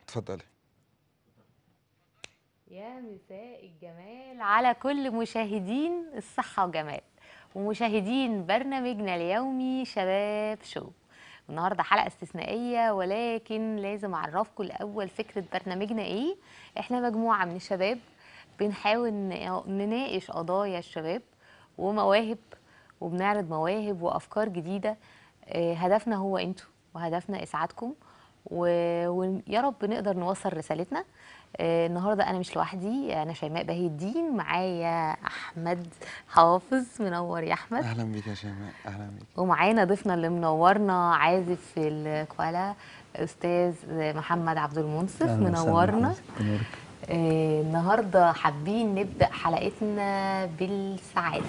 اتفضلي يا مساء الجمال على كل مشاهدين الصحة وجمال ومشاهدين برنامجنا اليومي شباب شو النهارده حلقة استثنائية ولكن لازم أعرفكم الأول فكرة برنامجنا إيه إحنا مجموعة من الشباب بنحاول ن- نناقش قضايا الشباب ومواهب وبنعرض مواهب وأفكار جديدة آه، هدفنا هو أنتوا وهدفنا إسعادكم و- ويا رب نقدر نوصل رسالتنا آه، النهارده انا مش لوحدي انا شيماء بهي الدين معايا احمد حافظ منور يا احمد اهلا بيك يا شيماء اهلا بيك ومعانا ضيفنا اللي منورنا عازف في الكوالا استاذ محمد عبد المنصف أهلاً وسهلاً منورنا بحضرتك. نورك. آه، النهارده حابين نبدا حلقتنا بالسعاده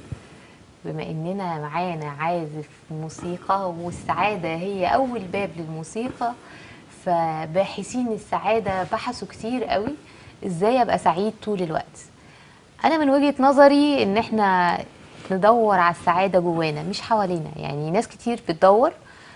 بما اننا معانا عازف موسيقى والسعاده هي اول باب للموسيقى فباحثين السعاده بحثوا كتير قوي ازاي ابقى سعيد طول الوقت انا من وجهه نظري ان احنا ندور على السعاده جوانا مش حوالينا يعني ناس كتير بتدور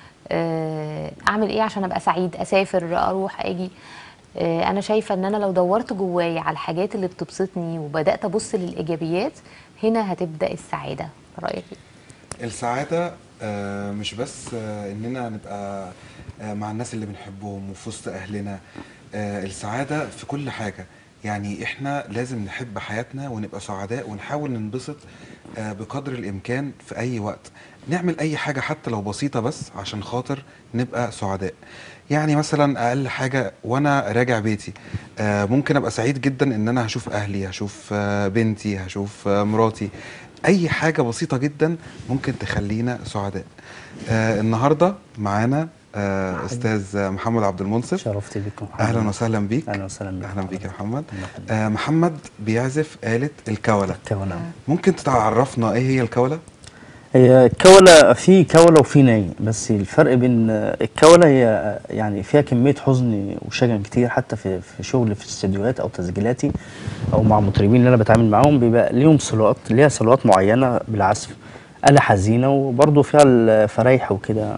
آه، اعمل ايه عشان ابقى سعيد اسافر اروح اجي آه، انا شايفه ان انا لو دورت جوايا على الحاجات اللي بتبسطني وبدات ابص للايجابيات هنا هتبدا السعاده رايك ايه السعادة آه، مش بس آه، إننا نبقى آه، مع الناس اللي بنحبهم وفي وسط أهلنا آه، السعادة في كل حاجة يعني إحنا لازم نحب حياتنا ونبقى سعداء ونحاول ننبسط آه، بقدر الإمكان في أي وقت نعمل أي حاجة حتى لو بسيطة بس عشان خاطر نبقى سعداء يعني مثلا أقل حاجة وأنا راجع بيتي آه، ممكن أبقى سعيد جدا إن أنا هشوف أهلي هشوف آه، بنتي هشوف آه، مراتي اي حاجه بسيطه جدا ممكن تخلينا سعداء آه النهارده معانا آه استاذ محمد عبد المنصف شرفت بكم اهلا وسهلا بيك اهلا وسهلا بك اهلا بيك يا محمد الله يخليك. آه محمد بيعزف آلة الكولة كولا ممكن تعرفنا ايه هي الكولة هي الكولا في كولا وفي ناي بس الفرق بين الكولا هي يعني فيها كميه حزن وشجن كتير حتى في في شغل في الاستديوهات او تسجيلاتي او مع مطربين اللي انا بتعامل معاهم بيبقى ليهم صلوات ليها صلوات معينه بالعزف آلة حزينة وبرضه فيها الفرايح وكده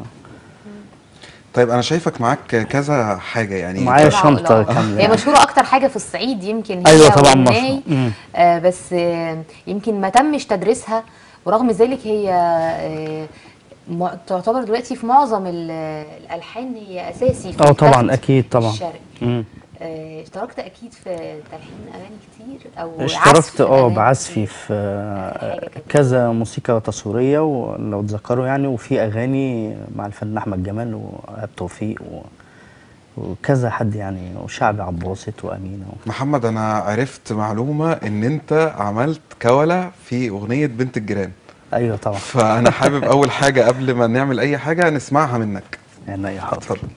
طيب انا شايفك معاك كذا حاجة يعني معايا طبعاً، شنطة لا. كاملة هي مشهوره اكتر حاجه في الصعيد يمكن هي أيوة طبعاً والناي. مشهورة. مم. آه بس آه يمكن ما تمش تدريسها ورغم ذلك هي آه مع- تعتبر دلوقتي في معظم ال- الالحان هي اساسي في اه طبعا الفن اكيد طبعا الشرقي مم. آه، اشتركت اكيد في تلحين اغاني كتير او عزف اشتركت اه أغاني بعزفي كتير. في آه، حاجة كده. كذا موسيقى تصويريه ولو تذكروا يعني وفي اغاني مع الفنان احمد جمال وإيهاب توفيق و- وكذا حد يعني وشعبي عباسط وامينه و... محمد انا عرفت معلومة ان انت عملت كولة في اغنية بنت الجيران ايوه طبعا فانا حابب اول حاجة قبل ما نعمل اي حاجة نسمعها منك يعني أي حاضر اتفضل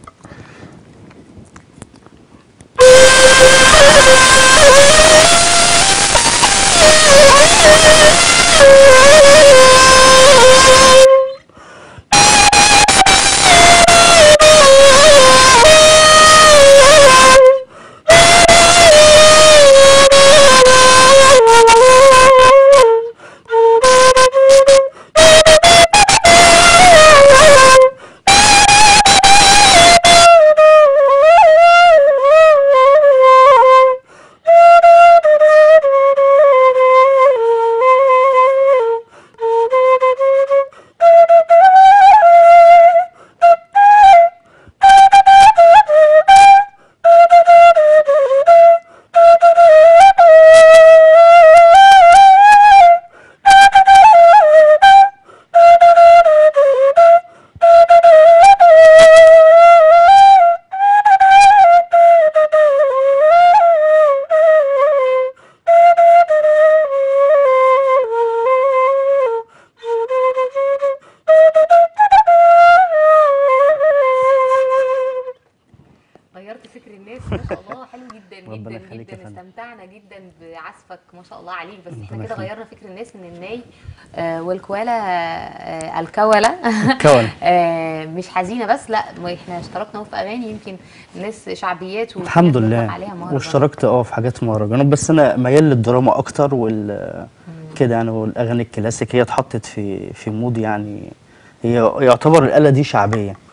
غيرت فكر الناس ما شاء الله حلو جدا ربنا جدا يخليك يا جدا فندم. استمتعنا جدا بعزفك ما شاء الله عليك بس احنا ربنا كده يخليك. غيرنا فكر الناس من الناي آه والكوالا آه الكولا كولا. آه مش حزينه بس لا ما احنا اشتركنا في اغاني يمكن ناس شعبيات وفي الحمد ناس بنطلق لله عليها مهرجان. واشتركت اه في حاجات مهرجانات بس انا ميال للدراما اكتر وال كده يعني والاغاني الكلاسيك هي اتحطت في في مود يعني هي يعتبر الاله دي شعبيه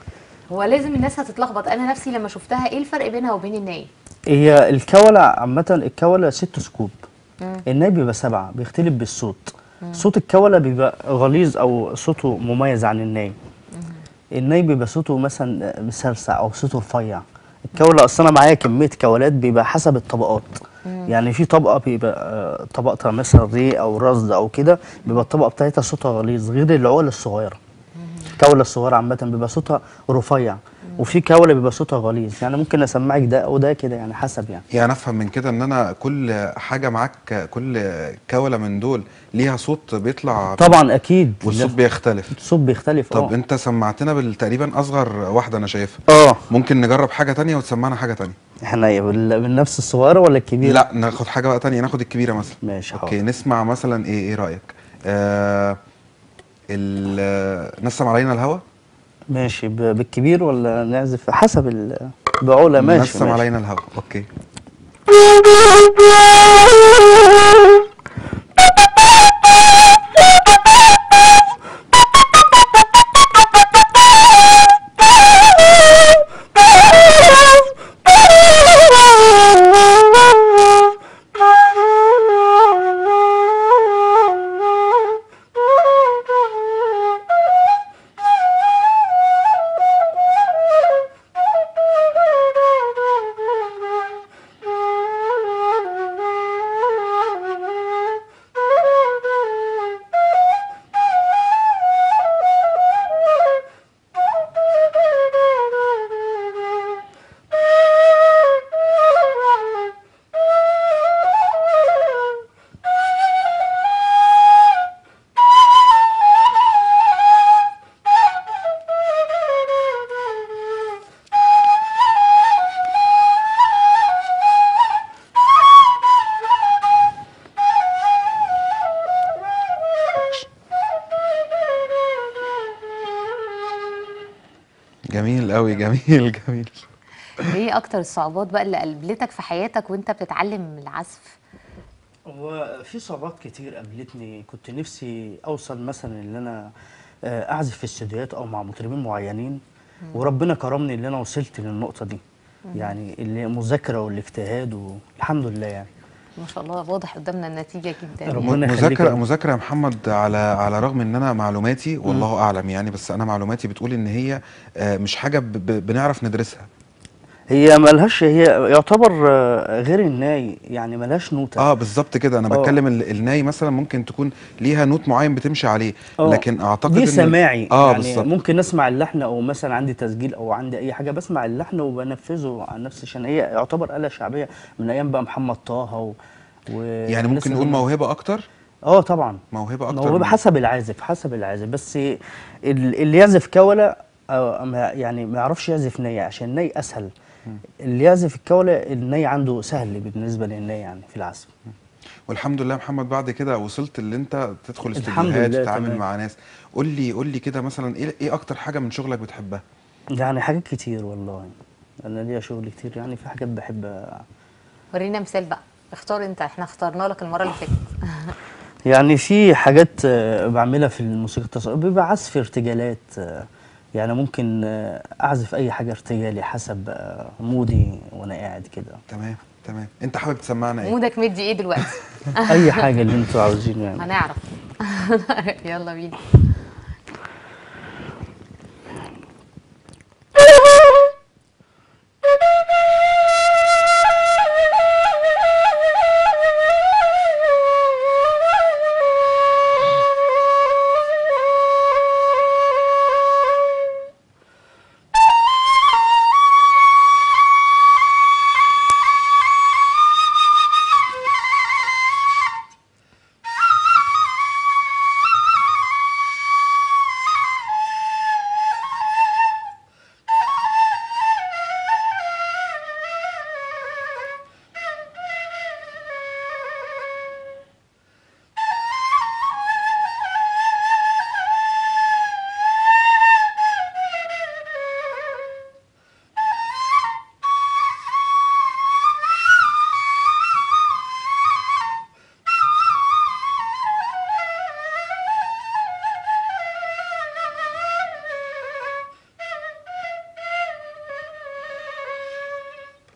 هو لازم الناس هتتلخبط انا نفسي لما شفتها ايه الفرق بينها وبين الناي هي الكولة عامة الكولة ست سكوب مم. الناي بيبقى سبعة بيختلف بالصوت صوت الكولة بيبقى غليظ أو صوته مميز عن الناي الناي بيبقى صوته مثلا مسرسع أو صوته رفيع الكولة أصلا أنا معايا كمية كولات بيبقى حسب الطبقات يعني في طبقة بيبقى آه، طبقتها مثلا ري أو رصد أو كده بيبقى الطبقة بتاعتها صوتها غليظ غير العقل الصغيرة الكولة الصغيرة عامة بيبقى صوتها رفيع وفي كولة بيبقى صوتها غليظ يعني ممكن أسمعك ده أو ده كده يعني حسب يعني يعني افهم من كده ان انا كل حاجه معاك كل كوله من دول ليها صوت بيطلع طبعا أكيد والصوت بيختلف الصوت بيختلف طب اه انت سمعتنا بالتقريبا اصغر واحده انا شايفها اه ممكن نجرب حاجه تانية وتسمعنا حاجه تانية احنا إيه، بال- بالنفس الصغيرة ولا الكبيرة؟ لا ناخد حاجه بقى تانية ناخد الكبيره مثلا ماشي اوكي حاضر نسمع مثلا ايه ايه رايك آه ال- نسم علينا الهوى ماشي ب- بالكبير ولا نعزف حسب ال بعلا ماشي نسم ماشي. علينا الهوى اوكي جميل قوي جميل جميل ايه اكتر الصعوبات بقى اللي قابلتك في حياتك وانت بتتعلم العزف هو في صعوبات كتير قابلتني كنت نفسي اوصل مثلا ان انا آه، اعزف في استديوهات او مع مطربين معينين وربنا كرمني ان انا وصلت للنقطه دي يعني اللي مذاكره والاجتهاد والحمد لله يعني ما شاء الله واضح قدامنا النتيجه جدا رب- ربنا يخليك مذاكره يا- مذاكره يا محمد على على رغم ان انا معلوماتي والله اعلم يعني بس انا معلوماتي بتقول ان هي آه، مش حاجه ب- ب- بنعرف ندرسها هي ملهاش هي يعتبر آه، غير الناي يعني ملهاش نوتة اه بالظبط كده انا آه. بتكلم ال- الناي مثلا ممكن تكون ليها نوت معين بتمشي عليه آه. لكن اعتقد دي ان سماعي اه يعني بالظبط ممكن اسمع اللحن او مثلا عندي تسجيل او عندي اي حاجه بسمع اللحن وبنفذه عن نفسي عشان هي يعتبر آلة شعبيه من ايام بقى محمد طه و... و... يعني والناس ممكن نقول اللي هم- موهبه اكتر اه طبعا موهبه اكتر موهبه من- حسب العازف حسب العازف بس ال- اللي يعزف كوله أو ما- يعني ما يعرفش يعزف ني عشان الني اسهل اللي يعزف الكوله الني عنده سهل بالنسبه للني يعني في العزف والحمد لله محمد بعد كده وصلت اللي انت تدخل الحمد استديوهات لله، تتعامل تمام. مع ناس قول لي قول لي كده مثلا ايه ايه اكتر حاجه من شغلك بتحبها يعني حاجات كتير والله انا ليا شغل كتير يعني في حاجات بحب ورينا مثال بقى اختار انت احنا اخترنا لك المره اللي فاتت يعني في حاجات آه، بعملها في الموسيقى التصويرية بيبقى عزف ارتجالات آه، يعني ممكن آه، اعزف اي حاجه ارتجالي حسب آه، مودي وانا قاعد كده تمام تمام انت حابب تسمعنا ايه مودك مدي ايه دلوقتي اي حاجه اللي انتوا عاوزينه يعني هنعرف يلا بينا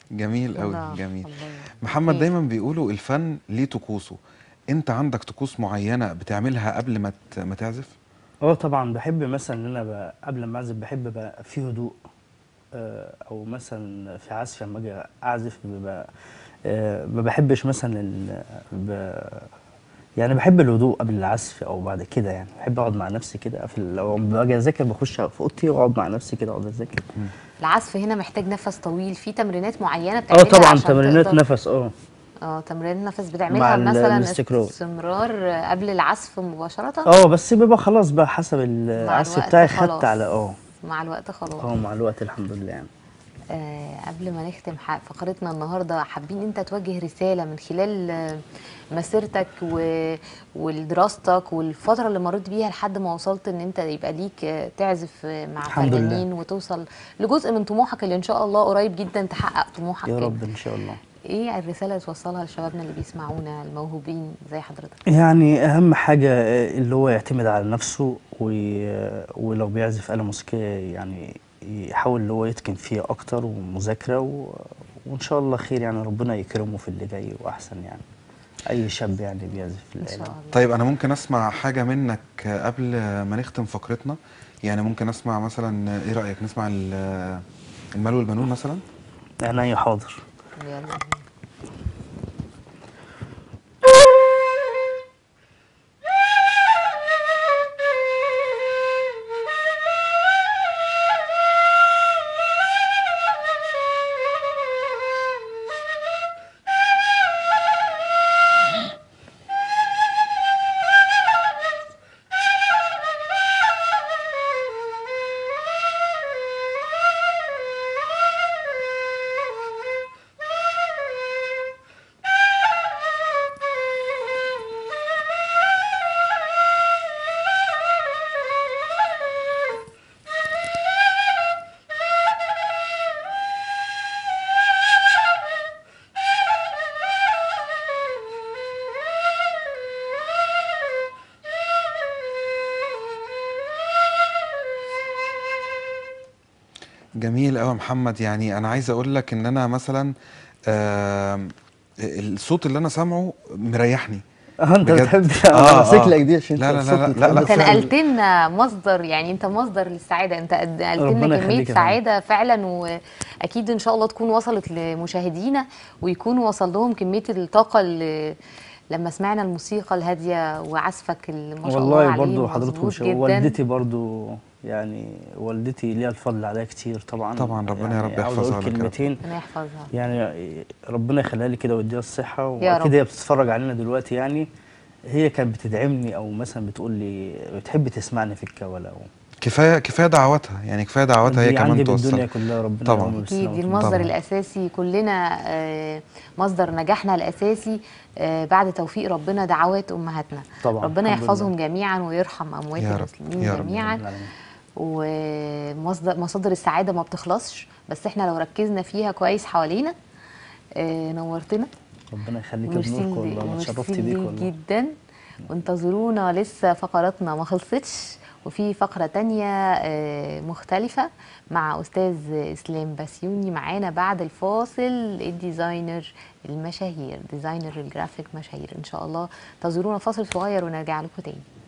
جميل قوي الله، جميل الله. محمد إيه. دايما بيقولوا الفن ليه طقوسه انت عندك طقوس معينه بتعملها قبل ما ت- ما تعزف اه طبعا بحب مثلا ان انا ب- قبل ما اعزف بحب بقى في هدوء آه، او مثلا في عزف لما اجي اعزف بيبقى آه، ما بحبش مثلا ال- ب- يعني بحب الهدوء قبل العزف او بعد كده يعني بحب اقعد مع نفسي كده في ال- لو باجي اذاكر بخش في اوضتي واقعد مع نفسي كده اقعد اذاكر العزف هنا محتاج نفس طويل في تمرينات معينه اه بتعملها طبعا عشان تمرينات تقدر- نفس اه اه تمرين نفس مع بتعملها ال- مثلا الاستكرار. استمرار قبل العزف مباشره اه بس بيبقى خلاص بقى حسب العزف الوقت بتاعي خلاص. خدت على اه مع الوقت خلاص اه مع الوقت الحمد لله يعني آه قبل ما نختم ح- فقرتنا النهارده حابين انت توجه رساله من خلال آه، مسيرتك و... ودراستك والفتره اللي مريت بيها لحد ما وصلت ان انت يبقى ليك آه، تعزف آه، مع الحمد لله. فنانين وتوصل لجزء من طموحك اللي ان شاء الله قريب جدا تحقق طموحك يا كده. رب ان شاء الله ايه الرساله اللي توصلها لشبابنا اللي بيسمعونا الموهوبين زي حضرتك يعني اهم حاجه آه، اللي هو يعتمد على نفسه و- ولو بيعزف آلة موسيقية يعني يحاول اللي هو يتقن فيها اكتر ومذاكره و... وان شاء الله خير يعني ربنا يكرمه في اللي جاي واحسن يعني اي شاب يعني بيعزف ان شاء الآلة الله طيب انا ممكن اسمع حاجه منك قبل ما نختم فقرتنا يعني ممكن اسمع مثلا ايه رايك نسمع ال- المال والبنون مثلا يعني حاضر يلا بينا. جميل قوي يا محمد يعني انا عايز اقول لك ان انا مثلا آم، الصوت اللي انا سامعه مريحني اه انت بجد. بتحب آه، انا ماسك آه. لك دي عشان لا، انت لا، الصوت لا، اللي لا، لا، بتحب انت فعلا. نقلت لنا مصدر يعني انت مصدر للسعاده انت قد- نقلت ربنا لنا يخليك كميه يا فندم. سعاده فعلا واكيد ان شاء الله تكون وصلت لمشاهدينا ويكون وصل لهم كميه الطاقه اللي لما سمعنا الموسيقى الهاديه وعزفك اللي ما شاء الله والله عليه برضو حضرتك مظبوط مش جدا والدتي برضو يعني والدتي ليها الفضل عليا كتير طبعا طبعا، ربنا يا يعني رب عاوز يحفظها اقول لك يا رب. كلمتين ربنا يحفظها يعني ربنا يخليها لي كده ويديها الصحة يا وأكيد رب. هي بتتفرج علينا دلوقتي يعني هي كانت بتدعمني أو مثلا بتقول لي بتحب تسمعني في الكولة أو كفايه كفايه دعواتها يعني كفايه دعواتها هي دي عندي كمان بالدنيا توصل كلها ربنا طبعاً. يقوم بالسلامة اكيد دي والطمأنينة. المصدر طبعاً. الاساسي كلنا آه، مصدر نجاحنا الاساسي آه، بعد توفيق ربنا دعوات امهاتنا طبعاً، ربنا الحمد يحفظهم لله. جميعا ويرحم اموات يا رب، المسلمين يا رب. جميعا رب العالمين. ومصدر مصادر السعاده ما بتخلصش بس احنا لو ركزنا فيها كويس حوالينا آه، نورتنا ربنا يخليك يا ميرسي بنورك والله أنا ميرسي اتشرفت بيك ليك والله جدا وانتظرونا لسه فقراتنا ما خلصتش وفي فقرة تانية آه، مختلفة مع أستاذ إسلام بسيوني معانا بعد الفاصل الديزاينر المشاهير ديزاينر الجرافيك مشاهير إن شاء الله انتظرونا فاصل صغير ونرجع لكم تاني